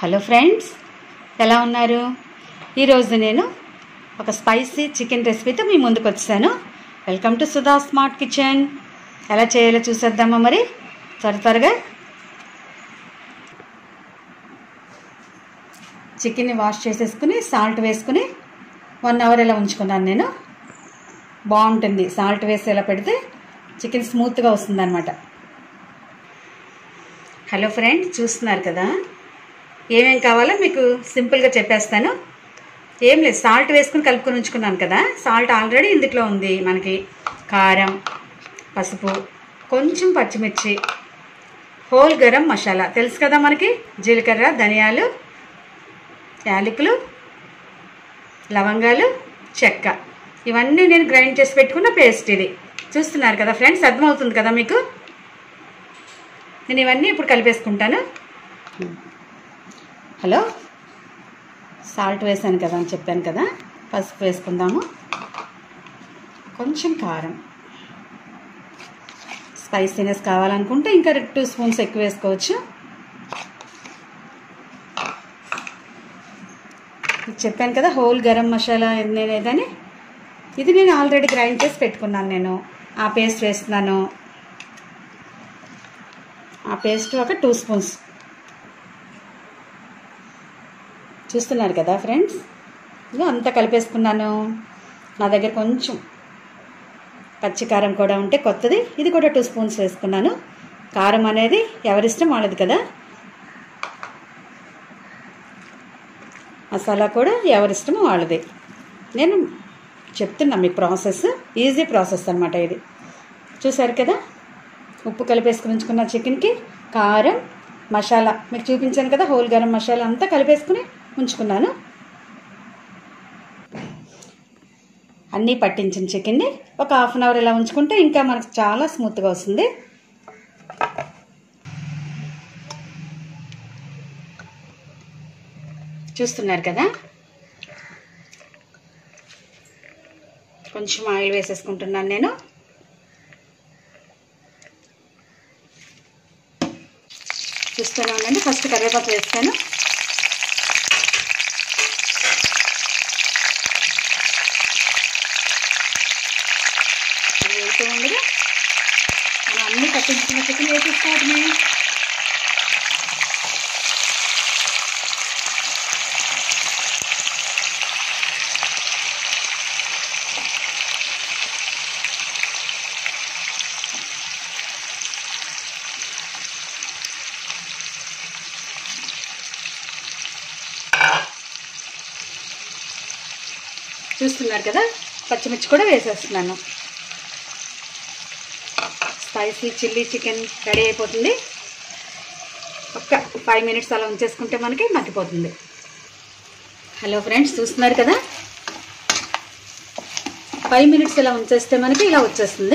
hello friends ఎలా ఉన్నారు ఈరోజు నేను ఒక స్పైసీ చికెన్ రెసిపీతో మీ ముందుకు వచ్చాను welcome to Sudha smart kitchen ఎలా చేయాలో చూసేద్దామా మరి త్వర త్వరగా చికెన్ని వాష్ చేసేసుకుని సాల్ట్ వేసుకుని వన్ అవర్ ఇలా ఉంచుకున్నాను నేను బాగుంటుంది సాల్ట్ వేసి ఇలా పెడితే చికెన్ స్మూత్గా వస్తుంది అనమాట హలో ఫ్రెండ్స్ చూస్తున్నారు కదా ఏమేం కావాలో మీకు సింపుల్గా చెప్పేస్తాను ఏం లేదు సాల్ట్ వేసుకుని కలుపుకొని ఉంచుకున్నాను కదా సాల్ట్ ఆల్రెడీ ఇందులో ఉంది మనకి కారం పసుపు కొంచెం పచ్చిమిర్చి హోల్ గరం మసాలా తెలుసు కదా మనకి జీలకర్ర ధనియాలు యాలకులు లవంగాలు చెక్క ఇవన్నీ నేను గ్రైండ్ చేసి పెట్టుకున్న పేస్ట్ ఇది చూస్తున్నారు కదా ఫ్రెండ్స్ అర్థమవుతుంది కదా మీకు నేను ఇవన్నీ ఇప్పుడు కలిపేసుకుంటాను హలో సాల్ట్ వేసాను కదా అని చెప్పాను కదా పసుపు వేసుకుందాము కొంచెం కారం స్పైసీనెస్ కావాలనుకుంటే ఇంకా టూ స్పూన్స్ ఎక్కువ వేసుకోవచ్చు చెప్పాను కదా హోల్ గరం మసాలా నేనేదని ఇది నేను ఆల్రెడీ గ్రైండ్ చేసి పెట్టుకున్నాను నేను ఆ పేస్ట్ వేస్తున్నాను ఆ పేస్ట్ ఒక టూ స్పూన్స్ చూస్తున్నారు కదా ఫ్రెండ్స్ ఇదో అంతా కలిపేసుకున్నాను నా దగ్గర కొంచెం పచ్చికారం కూడా ఉంటే కొత్తది ఇది కూడా టూ స్పూన్స్ వేసుకున్నాను కారం అనేది ఎవరిష్టం వాళ్ళది కదా మసాలా కూడా ఎవరిష్టం వాళ్ళది నేను చెప్తున్నా మీ ప్రాసెస్ ఈజీ ప్రాసెస్ అనమాట ఇది చూసారు కదా ఉప్పు కలిపేసుకుని ఉంచుకున్న చికెన్కి కారం మసాలా మీకు చూపించాను కదా హోల్ గరం మసాలా అంతా కలిపేసుకుని ఉంచుకున్నాను అన్నీ పట్టించిన చికెన్ని ఒక హాఫ్ అన్ అవర్ ఇలా ఉంచుకుంటే ఇంకా మనకు చాలా స్మూత్గా వస్తుంది చూస్తున్నారు కదా కొంచెం ఆయిల్ వేసేసుకుంటున్నాను నేను చూస్తూనే ఉండండి ఫస్ట్ కరివేపాకు వేస్తాను అది వేస్తూ ఉండగా మనం అన్నీ పట్టించుకున్న చికెన్ వేసేసుకోవటమే చూస్తున్నారు కదా పచ్చిమిర్చి కూడా వేసేస్తున్నాను స్పైసీ చిల్లీ చికెన్ రెడీ అయిపోతుంది ఒక్క ఫైవ్ మినిట్స్ అలా ఉంచేసుకుంటే మనకి మగ్గిపోతుంది హలో ఫ్రెండ్స్ చూస్తున్నారు కదా ఫైవ్ మినిట్స్ ఇలా ఉంచేస్తే మనకి ఇలా వచ్చేస్తుంది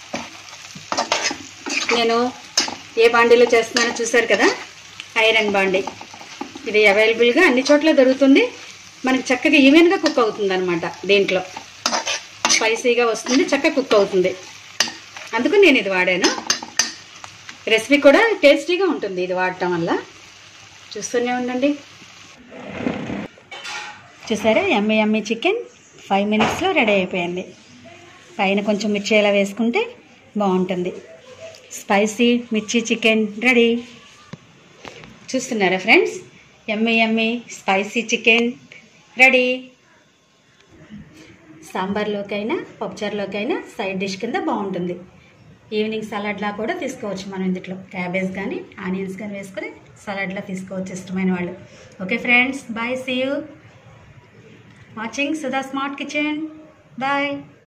నేను ఏ బాండీలో చేస్తున్నానో చూసారు కదా ఐరన్ బాండీ ఇది అవైలబుల్గా అన్ని చోట్ల దొరుకుతుంది మనకి చక్కగా ఈవెన్గా కుక్ అవుతుంది అనమాట దీంట్లో స్పైసీగా వస్తుంది చక్కగా కుక్ అవుతుంది అందుకు నేను ఇది వాడాను రెసిపీ కూడా టేస్టీగా ఉంటుంది ఇది వాడటం వల్ల చూస్తూనే ఉండండి చూసారా ఎమ్మి ఎమ్మి చికెన్ ఫైవ్ మినిట్స్లో రెడీ అయిపోయింది పైన కొంచెం మిర్చి ఇలా వేసుకుంటే బాగుంటుంది స్పైసీ మిర్చి చికెన్ రెడీ చూస్తున్నారా ఫ్రెండ్స్ ఎమ్మి ఎమ్మి స్పైసీ చికెన్ రెడీ సాంబార్లోకైనా పప్పుచారులోకైనా సైడ్ డిష్ కింద బాగుంటుంది ఈవినింగ్ సలాడ్లా కూడా తీసుకోవచ్చు మనం ఇందులో క్యాబేజ్ కానీ ఆనియన్స్ కానీ వేసుకొని సలాడ్లా తీసుకోవచ్చు ఇష్టమైన వాళ్ళు okay friends bye see you watching Sudha smart kitchen bye